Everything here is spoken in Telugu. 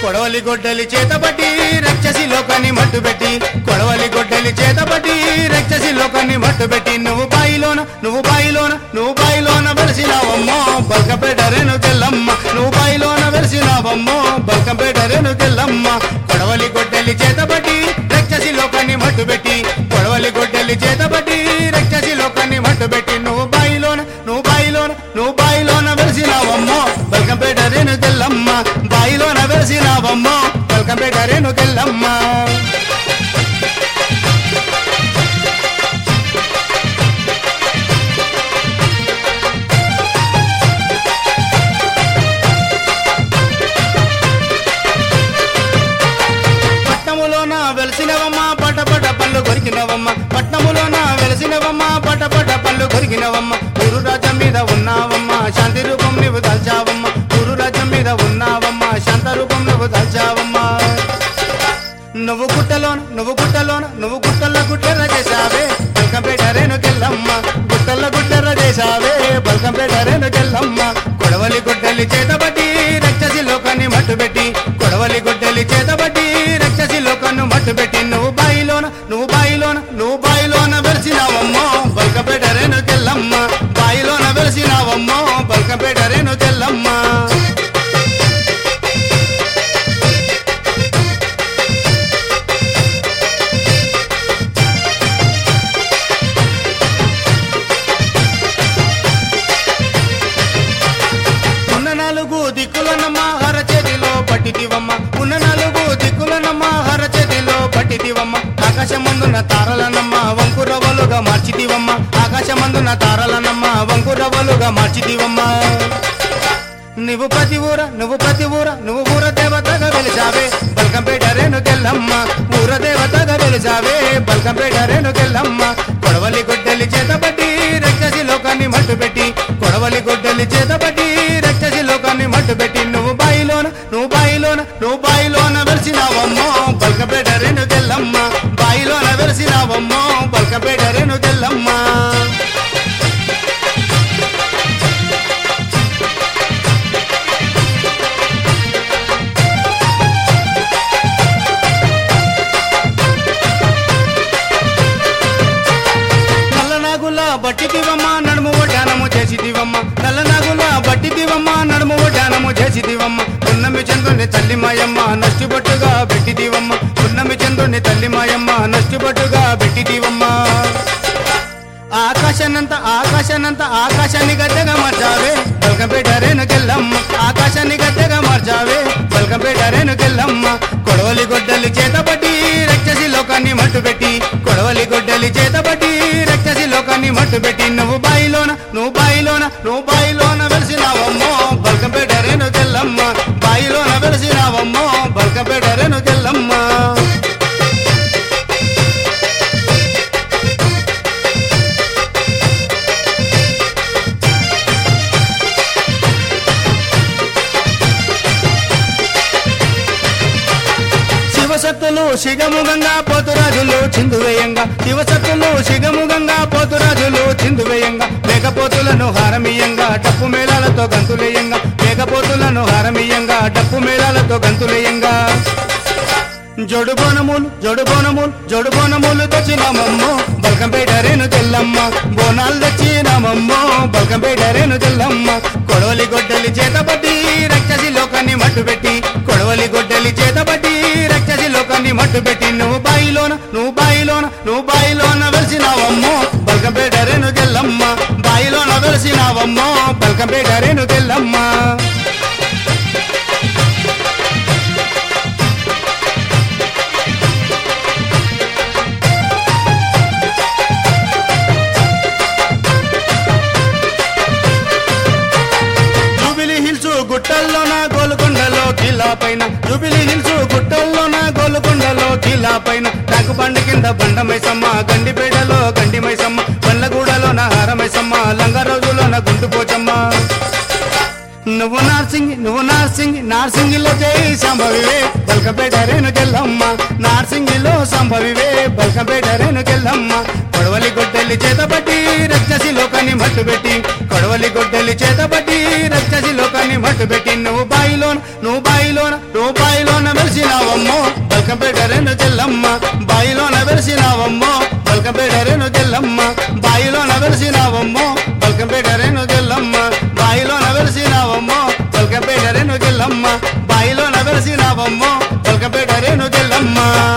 కొడవలి గొడ్డలి చేతబట్టి రక్షసి లోకాన్ని మట్టుబెట్టి కొడవలి గొడ్డలి చేతబట్టి రక్షసి లోకాన్ని మట్టుబెట్టి నువ్వు బాయిలోన నువ్వు బాయిలోన నువ్వు బాయిలోన వెలిసినావమ్మో బల్కంపేట రేణుకెళ్ళమ్మ నువ్వు బాయిలోన వెలిసినావమ్మో బల్కంపేట రేణుకెళ్ళమ్మ కొడవలి గొడ్డలి చేతబట్టి రక్షసి లోకాన్ని మట్టుబెట్టి కొడవలి గొడ్డలి చేతబట్టి రక్షసి లోకాన్ని మట్టుబెట్టి నువ్వు బాయిలోన నువ్వు బాయిలోన నువ్వు బాయిలోన వెలిసినావమ్మో బల్కంపేట రేణుకెళ్ళమ్మ బాయిలోన వెలిసినావమ్మో బల్కంపేట రేణుకెళ్ళమ్మ పట్నములోన వెలిసినవమ్మ పట పట పళ్ళు కొరికినవమ్మ పట్నములోన వెలిసినవమ్మ పట పట పళ్ళు కొరికినవమ్మ గురు రాజ్యం మీద ఉన్నావమ్మ శాంతి రూపం నువ్వు దాల్చావమ్మ గురు రాజ్యం మీద ఉన్నావమ్మ శాంత రూపం నువ్వు దాల్చావమ్మ నువ్వు గుట్టలోన నువ్వు గుట్టలోన నువ్వు గుట్టల్లో గుట్టెర్ర చేశావే బల్కంపేట రేణుకెళ్ళమ్మ గుట్టల్లో గుట్టెర్ర చేశావే బల్కంపేట రేణుకెళ్ళమ్మ కొడవలి గుడ్డలి చేతబట్టి రక్షసి లోకాన్ని మట్టుబెట్టి కొడవలి గుడ్డలి చేతబట్టి రక్షసి లోకాన్ని మట్టుబెట్టి నువ్వు బాయిలోన నువ్వు బాయిలోన నువ్వు బాయిలోన వెలిసినావమ్మో బల్కంపేట రేణుకెళ్ళమ్మ బాయిలోన వెలిసినావమ్మో బల్కంపేట రేణుకెళ్ళమ్మ ఉన్న నాలుగు దిక్కులనమ్మ హర చేతిలో పట్టిదివమ్మ ఉన్న నాలుగు దిక్కులనమ్మ హర చేతిలో పట్టిదివమ్మ ఆకాశమందున తారలనమ్మ వంకురవలుగా మార్చిదివమ్మ ఆకాశమందున తారలనమ్మ వంకురవలుగా మార్చిదివమ్మ నువ్వు ప్రతి ఊర నువ్వు ప్రతి ఊర నువ్వు ఊర దేవతగా వెలిసావే బల్కంపేట రేణుకెళ్ళమ్మ ఊర దేవతగా వెలిసావే బల్కంపేట రేణుకెళ్ళమ్మ కొడవలి గొడ్డలి చేతబట్టి రక్షసి లోకాన్ని మట్టుబెట్టి కొడవలి గొడ్డలి చేతబట్టి రక్షసి లోకాన్ని మట్టుబెట్టి నువ్వు బాయిలోన నువ్వు బాయిలోన నువ్వు బాయిలోన వెలిసినావమ్మో బల్కంపేట రేణుకెళ్ళమ్మ బాయిలోన వెలిసినావమ్మో బల్కంపేట రేణుకెళ్ళమ్మ నల్లనాగుల బట్టిదివమ్మ నడుము ఒడ్డానము చేసిదివమ్మ నల్లనాగుల బట్టిదివమ్మ నడుము ఒడ్డానము చేసిదివమ్మ పున్నమి చంద్రుని తల్లి మాయమ్మ నష్టిబట్టుగా పెట్టిదివమ్మ పున్నమి చంద్రుని తల్లి మాయమ్మ నష్టిబట్టుగా పెట్టిదివమ్మ ఆకాశానంత ఆకాశానంత ఆకాశాన్ని గద్దెగా మార్చావే బల్కంపేట రేణుకెళ్ళమ్మ ఆకాశాన్ని గద్దెగా మార్చావే బల్కంపేట రేణుకెళ్ళమ్మ కొడవలి గొడ్డలి చేతబట్టి రక్షసి లోకాన్ని మట్టుబెట్టి కొడవలి గొడ్డలి చేతబట్టి రక్షసి లోకాన్ని మట్టుబెట్టి నువ్వు బాయిలోన నువ్వు బాయిలోన నువ్వు బాయిలోన వెలిసినావమ్మో బల్కంపేట రేణుకెళ్ళమ్మ బాయిలోన వెలిసినావమ్మో బల్కంపేట రేణుకెళ్ళమ్మ శివసత్తులు శిగముగంగా పోతురాజులు చిందువేయంగా శివసత్తులు శిగముగంగా పోతురాజులు చిందువేయంగా మేకపోతులను హారమీయంగా డప్పు మేళాలతో గంతులేయంగా మేకపోతులను హారమీయంగా డప్పు మేళాలతో గంతులేయంగా జోడు బోనములు జోడు బోనములు జోడు బోనములు తెచ్చినామమ్మో బల్కంపేట రేణు తెల్లమ్మ బోనాలు తెచ్చినామమ్మో బల్కంపేట రేణు తెల్లమ్మ కొడవలి గొడ్డలి చేతబట్టి రక్షసి లోకాన్ని మట్టుబెట్టి కొడవలి గొడ్డలి చేతబట్టి రక్షసి లోకాన్ని మట్టుబెట్టి నువ్వు బాయిలోన నువ్వు బాయిలోన నువ్వు బాయిలోన వెలిసినావమ్మో బల్కంపేట రేణు తెల్లమ్మ బాయిలోన వెలిసినావమ్మో బల్కంపేట రేణు తెల్లమ్మ జూబిలీ హిల్స్ గుట్టల్లోన గోల్కొండలో కిలా పైన జూబిలీ హిల్స్ గుట్టల్లోన గోల్కొండలో కిలా పైన నాకు బండి కింద బండమైసమ్మ గండిపేటలో గండి మైసమ్మ బండ్లగూడలోన హారమైసమ్మ లంగ రోజులోన గుంటు పోచమ్మ నువ్వు నార్సింగి నువ్వు నార్సింగి నార్సింగిలో జై సంభవివే బల్కంపేట రేణుకెళ్ళమ్మ నార్సింగిలో సంభవివే బల్కంపేట రేణుకెళ్ళమ్మ కొడవలి గొడ్డలి చేతబట్టి రక్షసి లోకాన్ని మట్టుబెట్టి కొడవలి గొడ్డలి చేతబట్టి రక్షసి లోకాన్ని మట్టుబెట్టి నువ్వు బాయిలోన నువ్వు బాయిలోన నువ్వు బాయిలోన వెలిసినావమ్మో బల్కంపేట రేణు గెల్లమ్మ బాయిలోన వెలిసినావమ్మో బల్కంపేట రేణు గెల్లమ్మ బాయిలోన వెలిసినావమ్మో బల్కంపేట రేణు గెల్లమ్మ బాయిలోన వెలిసినావమ్మో బల్కంపేట రేణు గెల్లమ్మ